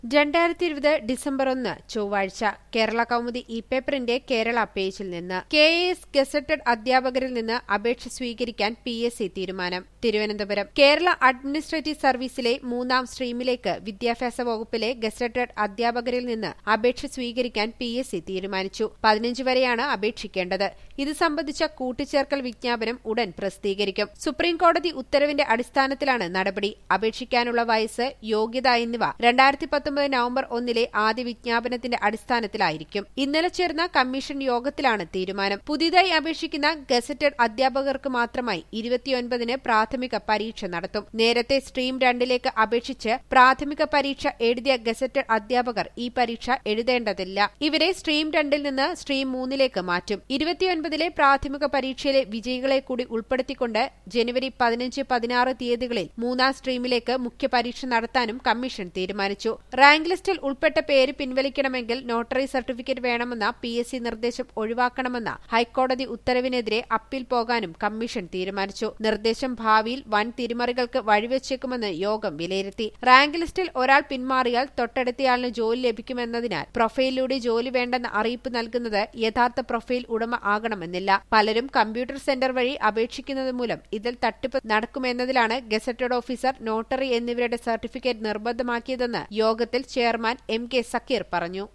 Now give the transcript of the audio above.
രണ്ടായിരത്തി ഇരുപത് ഡിസംബർ ഒന്ന് ചൊവ്വാഴ്ച കേരള കൗമുദി ഇ പേപ്പറിന്റെ കേരള പേജിൽ നിന്ന് കെ എസ് ഗസറ്റഡ് അധ്യാപകരിൽ നിന്ന് അപേക്ഷ സ്വീകരിക്കാൻ പി എസ് സി തീരുമാനം തിരുവനന്തപുരം കേരള അഡ്മിനിസ്ട്രേറ്റീവ് സർവീസിലെ മൂന്നാം സ്ട്രീമിലേക്ക് വിദ്യാഭ്യാസ വകുപ്പിലെ ഗസറ്റഡ് അധ്യാപകരിൽ നിന്ന് അപേക്ഷ സ്വീകരിക്കാൻ പി എസ് സി തീരുമാനിച്ചു പതിനഞ്ച് വരെയാണ് അപേക്ഷിക്കേണ്ടത് ഇത് സംബന്ധിച്ച കൂട്ടിച്ചേർക്കൽ വിജ്ഞാപനം ഉടൻ പ്രസിദ്ധീകരിക്കും സുപ്രീംകോടതി ഉത്തരവിന്റെ അടിസ്ഥാനത്തിലാണ് നടപടി അപേക്ഷിക്കാനുള്ള വയസ്സ് യോഗ്യത എന്നിവ രണ്ടായിരത്തി പത്തൊമ്പത് നവംബർ ഒന്നിലെ ആദ്യ വിജ്ഞാപനത്തിന്റെ അടിസ്ഥാനത്തിലായിരിക്കും ഇന്നലെ ചേർന്ന കമ്മീഷൻ യോഗത്തിലാണ് തീരുമാനം പുതിയതായി അപേക്ഷിക്കുന്ന ഗസറ്റഡ് അധ്യാപകർക്ക് മാത്രമായി ഇരുപത്തിയൊൻപതിന് പ്രാഥമിക പരീക്ഷ നടത്തും നേരത്തെ സ്ട്രീം രണ്ടിലേക്ക് അപേക്ഷിച്ച് പ്രാഥമിക പരീക്ഷ എഴുതിയ ഗസറ്റഡ് അധ്യാപകർ ഈ പരീക്ഷ എഴുതേണ്ടതില്ല ഇവരെ സ്ട്രീം രണ്ടിൽ നിന്ന് സ്ട്രീം മൂന്നിലേക്ക് മാറ്റും ഇരുപത്തിയൊൻപതിലെ പ്രാഥമിക പരീക്ഷയിലെ വിജയികളെ കൂടി ഉൾപ്പെടുത്തിക്കൊണ്ട് ജനുവരി പതിനഞ്ച് പതിനാറ് തീയതികളിൽ മൂന്നാം സ്ട്രീമിലേക്ക് മുഖ്യ പരീക്ഷ നടത്താനും കമ്മീഷൻ തീരുമാനിച്ചു റാങ്ക് ലിസ്റ്റിൽ ഉൾപ്പെട്ട പേര് പിൻവലിക്കണമെങ്കിൽ നോട്ടറി സർട്ടിഫിക്കറ്റ് വേണമെന്ന പി എസ് സി നിർദ്ദേശം ഒഴിവാക്കണമെന്ന ഹൈക്കോടതി ഉത്തരവിനെതിരെ അപ്പീൽ പോകാനും കമ്മീഷൻ തീരുമാനിച്ചു നിർദ്ദേശം ഭാവിയിൽ വൻ തിരിമറികൾക്ക് വഴിവെച്ചേക്കുമെന്ന് യോഗം വിലയിരുത്തി റാങ്ക് ലിസ്റ്റിൽ ഒരാൾ പിന്മാറിയാൽ തൊട്ടടുത്തയാളിന് ജോലി ലഭിക്കുമെന്നതിനാൽ പ്രൊഫൈലിലൂടെ ജോലി വേണ്ടെന്ന അറിയിപ്പ് നൽകുന്നത് യഥാർത്ഥ പ്രൊഫൈൽ ഉടമ ആകണമെന്നില്ല പലരും കമ്പ്യൂട്ടർ സെന്റർ വഴി അപേക്ഷിക്കുന്നത് മൂലം ഇതിൽ തട്ടിപ്പ് നടക്കുമെന്നതിലാണ് ഗസറ്റഡ് ഓഫീസർ നോട്ടറി എന്നിവരുടെ സർട്ടിഫിക്കറ്റ് നിർബന്ധമാക്കിയതെന്ന് യോഗത്തിൽ ചെയർമാൻ എം കെ സക്കീർ പറഞ്ഞു